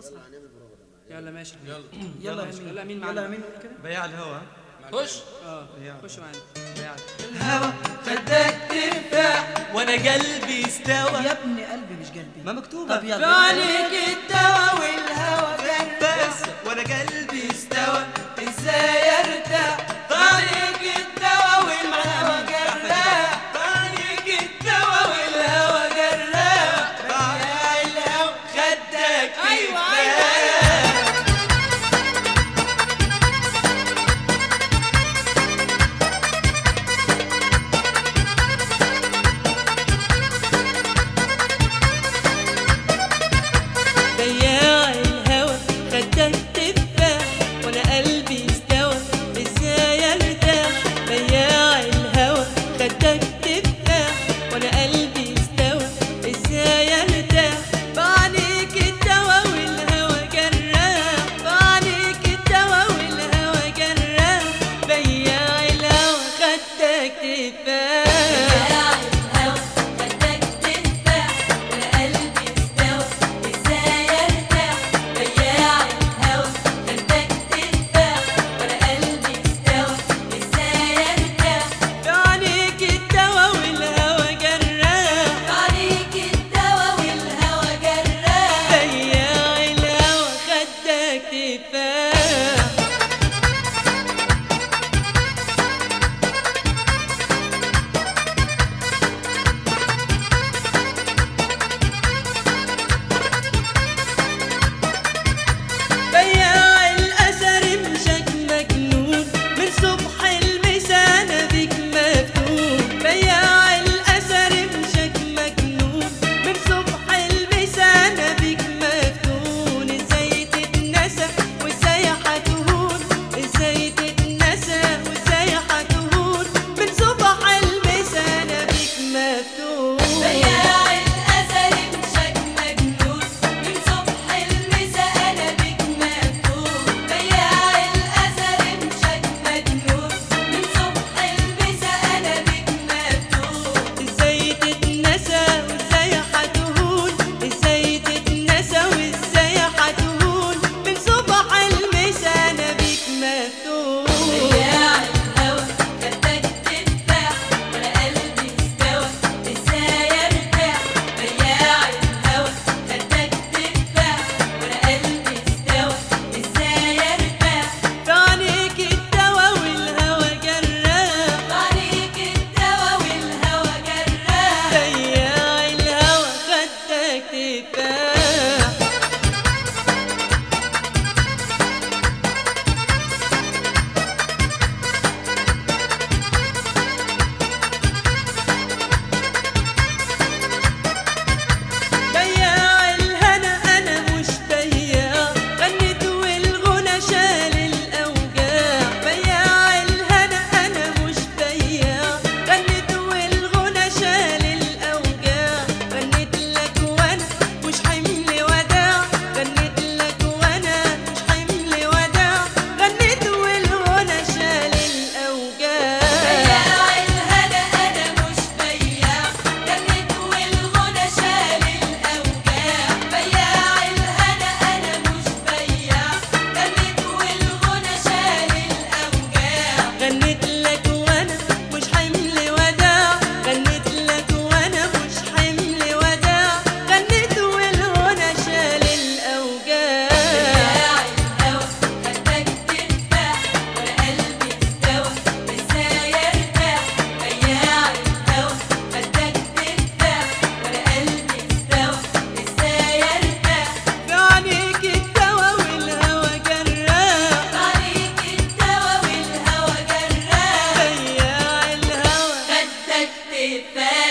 يلا ماشي يلا يلا يا مين يلا مين معانا يلا مين قول كده بياع الهوى خش اه خش معانا بياع الهوى خدك ترتاح وانا قلبي استوى يا ابني قلبي مش قلبي ما مكتوبة طب يلا عليك الدوا والهوى بس وانا قلبي استوى ازاي ارتاح عليك الدوا والهوى جراح عليك الدوا والهوى جراح يا الهوى خدك ايوه كفاية. بياع الهوى خدك تفاح وانا قلبي استوى ازاي ارتاح بياع الهوى خدك تفاح وانا قلبي استوى ازاي ارتاح بعليك الدوا والهوى جراح بعليك الدوا والهوى جراح بياع الهوى خدك تفاح عليك الدوا والهوى جراح بياع الهوى خدك تفاح بياع الأثر مشك مجنون من صبح المسانة بك مفتون بياع الأثر مشك مجنون من صبح المسانة بك مفتون ازاي تتنسى وازاي هتهون ازاي تتنسى وازاي هتهون من صبح المسانة بك مفتون ازاي تتنسى وازاي هتهون ازاي تتنسى وازاي هتهون من صبح المسانة بيك مفتون عليك الدوا والهوى جراح بياع الهوى خدك تفاح بياع الهنا انا مش بياع غنيت والغنى شال الاوجاع بياع الهنا انا مش بياع غنيت والغنى شال الاوجاع غنيت لك وانا مش حمل وداع غنيت لك وانا مش حمل وداع غنيت والغنى شال الاوجاع غنيت لك وانا مش حمل وداع غنيت لك وانا مش حمل وداع غنيت والغنى شال الاوجاع عليك الدوا والهوى جراح بياع الهوى خدك تفاح